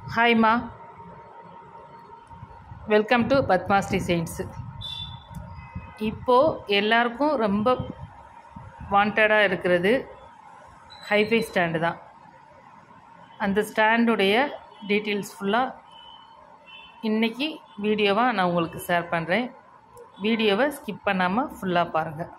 ஹாய்மா welcome to Padma's designs இப்போது எல்லாருக்கும் ரொம்ப வாண்டடாக இருக்கிறது ஹைஃபை ஸ்டாண்டு தான் அந்த ஸ்டாண்டுடைய டீட்டெயில்ஸ் ஃபுல்லாக இன்றைக்கி வீடியோவாக நான் உங்களுக்கு ஷேர் பண்ணுறேன் வீடியோவை ஸ்கிப் பண்ணாமல் ஃபுல்லாக பாருங்கள்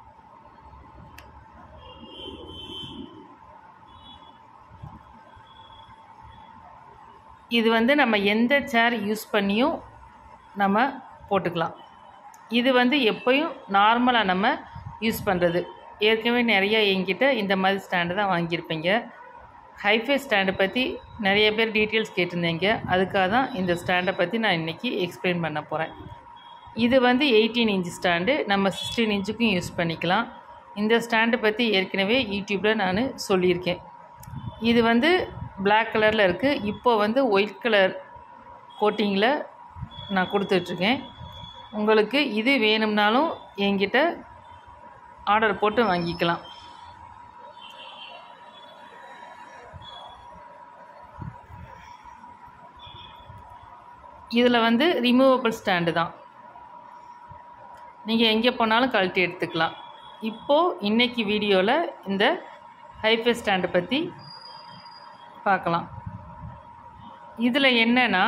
இது வந்து நம்ம எந்த சேர் யூஸ் பண்ணியும் நம்ம போட்டுக்கலாம் இது வந்து எப்போயும் நார்மலாக நம்ம யூஸ் பண்ணுறது ஏற்கனவே நிறைய என்கிட்ட இந்த மாதிரி ஸ்டாண்டு தான் வாங்கியிருப்பீங்க ஹைஃபை ஸ்டாண்டை பற்றி நிறைய பேர் டீட்டெயில்ஸ் கேட்டிருந்தீங்க அதுக்காக தான் இந்த ஸ்டாண்டை பற்றி நான் இன்றைக்கி எக்ஸ்பிளைன் பண்ண போகிறேன் இது வந்து எயிட்டீன் இன்ச் ஸ்டாண்டு நம்ம சிக்ஸ்டீன் இன்ச்சுக்கும் யூஸ் பண்ணிக்கலாம் இந்த ஸ்டாண்டை பற்றி ஏற்கனவே யூடியூப்பில் நான் சொல்லியிருக்கேன் இது வந்து பிளாக் கலரில் இருக்குது இப்போ வந்து ஒயிட் கலர் கோட்டிங்கில் நான் கொடுத்துட்ருக்கேன் உங்களுக்கு இது வேணும்னாலும் என்கிட்ட ஆர்டர் போட்டு வாங்கிக்கலாம் இதில் வந்து ரிமூவபிள் ஸ்டாண்டு தான் நீங்கள் எங்கே போனாலும் கழட்டி எடுத்துக்கலாம் இப்போது இன்றைக்கி வீடியோவில் இந்த ஹைஃபை ஸ்டாண்டை பற்றி பார்க்கலாம் இதில் என்னென்னா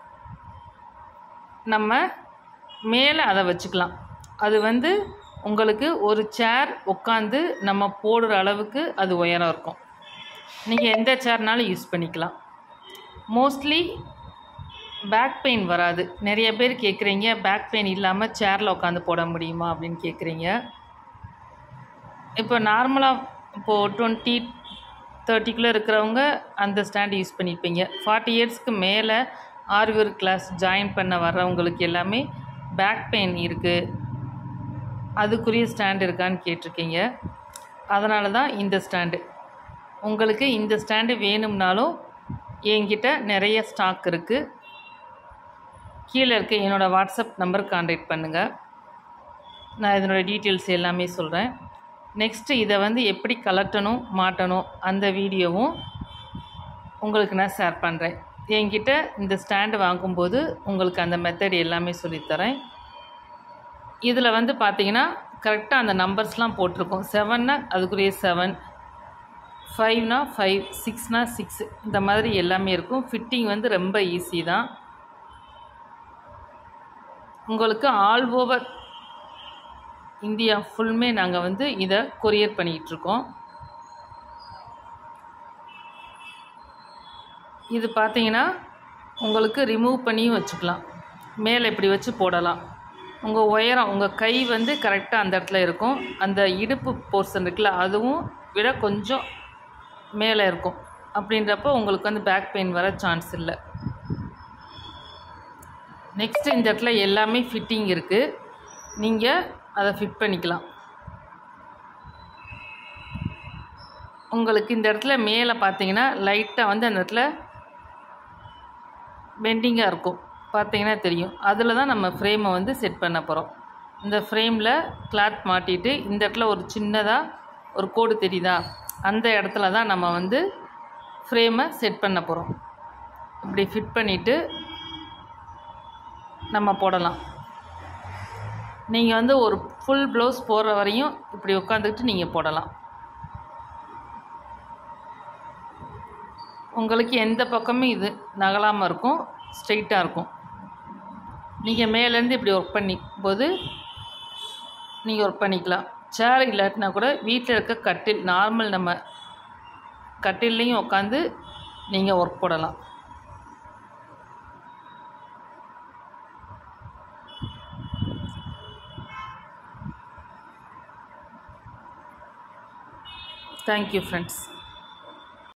நம்ம மேலே அதை வச்சுக்கலாம் அது வந்து உங்களுக்கு ஒரு சேர் உட்காந்து நம்ம போடுற அளவுக்கு அது உயரம் இருக்கும் நீங்கள் எந்த சேர்னாலும் யூஸ் பண்ணிக்கலாம் மோஸ்ட்லி பேக் பெயின் வராது நிறைய பேர் கேட்குறீங்க பேக் பெயின் இல்லாமல் சேரில் உட்காந்து போட முடியுமா அப்படின்னு கேட்குறீங்க இப்போ நார்மலாக இப்போது டுவெண்ட்டி தேர்ட்டிக்குள்ளே இருக்கிறவங்க அந்த ஸ்டாண்ட் யூஸ் பண்ணியிருப்பீங்க ஃபார்ட்டி இயர்ஸ்க்கு மேலே ஆர்வியர் கிளாஸ் ஜாயின் பண்ண வர்றவங்களுக்கு எல்லாமே பேக் பெயின் இருக்குது அதுக்குரிய ஸ்டாண்ட் இருக்கான்னு கேட்டிருக்கீங்க அதனால தான் இந்த ஸ்டாண்டு உங்களுக்கு இந்த ஸ்டாண்டு வேணும்னாலும் என்கிட்ட நிறைய ஸ்டாக் இருக்குது கீழே இருக்க என்னோடய வாட்ஸ்அப் நம்பர் கான்டாக்ட் பண்ணுங்கள் நான் இதனோட டீட்டெயில்ஸ் எல்லாமே சொல்கிறேன் நெக்ஸ்ட்டு இதை வந்து எப்படி கலட்டணும் மாட்டணும் அந்த வீடியோவும் உங்களுக்கு நான் ஷேர் பண்ணுறேன் என்கிட்ட இந்த ஸ்டாண்டு வாங்கும்போது உங்களுக்கு அந்த மெத்தட் எல்லாமே சொல்லித்தரேன் இதில் வந்து பார்த்தீங்கன்னா கரெக்டாக அந்த நம்பர்ஸ்லாம் போட்டிருக்கோம் செவன்னா அதுக்குரிய செவன் ஃபைவ்னா ஃபைவ் சிக்ஸ்னா சிக்ஸ் இந்த மாதிரி எல்லாமே இருக்கும் ஃபிட்டிங் வந்து ரொம்ப ஈஸி தான் உங்களுக்கு ஆல் ஓவர் இந்தியா ஃபுல்லுமே நாங்கள் வந்து இதை கொரியர் பண்ணிகிட்ருக்கோம் இது பார்த்தீங்கன்னா உங்களுக்கு ரிமூவ் பண்ணியும் வச்சுக்கலாம் மேலே இப்படி வச்சு போடலாம் உங்கள் உயரம் உங்கள் கை வந்து கரெக்டாக அந்த இடத்துல இருக்கும் அந்த இடுப்பு போர்ஷன் இருக்குல்ல அதுவும் விட கொஞ்சம் மேலே இருக்கும் அப்படின்றப்போ உங்களுக்கு வந்து பேக் பெயின் வர சான்ஸ் இல்லை நெக்ஸ்ட்டு இந்த இடத்துல எல்லாமே ஃபிட்டிங் இருக்குது நீங்கள் அதை ஃபிட் பண்ணிக்கலாம் உங்களுக்கு இந்த இடத்துல மேலே பார்த்தீங்கன்னா லைட்டாக வந்து அந்த இடத்துல பெண்டிங்காக இருக்கும் பார்த்தீங்கன்னா தெரியும் அதில் தான் நம்ம ஃப்ரேமை வந்து செட் பண்ண போகிறோம் இந்த ஃப்ரேமில் கிளாத் மாட்டிட்டு இந்த இடத்துல ஒரு சின்னதாக ஒரு கோடு தெரியுதா அந்த இடத்துல தான் நம்ம வந்து ஃப்ரேமை செட் பண்ண போகிறோம் இப்படி ஃபிட் பண்ணிவிட்டு நம்ம போடலாம் நீங்கள் வந்து ஒரு ஃபுல் ப்ளவுஸ் போடுற வரையும் இப்படி உட்காந்துக்கிட்டு நீங்கள் போடலாம் உங்களுக்கு எந்த பக்கமும் இது நகலாமல் இருக்கும் ஸ்ட்ரெயிட்டாக இருக்கும் நீங்கள் மேலேருந்து இப்படி ஒர்க் பண்ணி போது நீங்கள் ஒர்க் பண்ணிக்கலாம் சேர் இல்லாட்டினா கூட வீட்டில் இருக்க கட்டில் நார்மல் நம்ம கட்டில்லையும் உட்காந்து நீங்கள் ஒர்க் போடலாம் தேங்க்யூ ஃப்ரெண்ட்ஸ்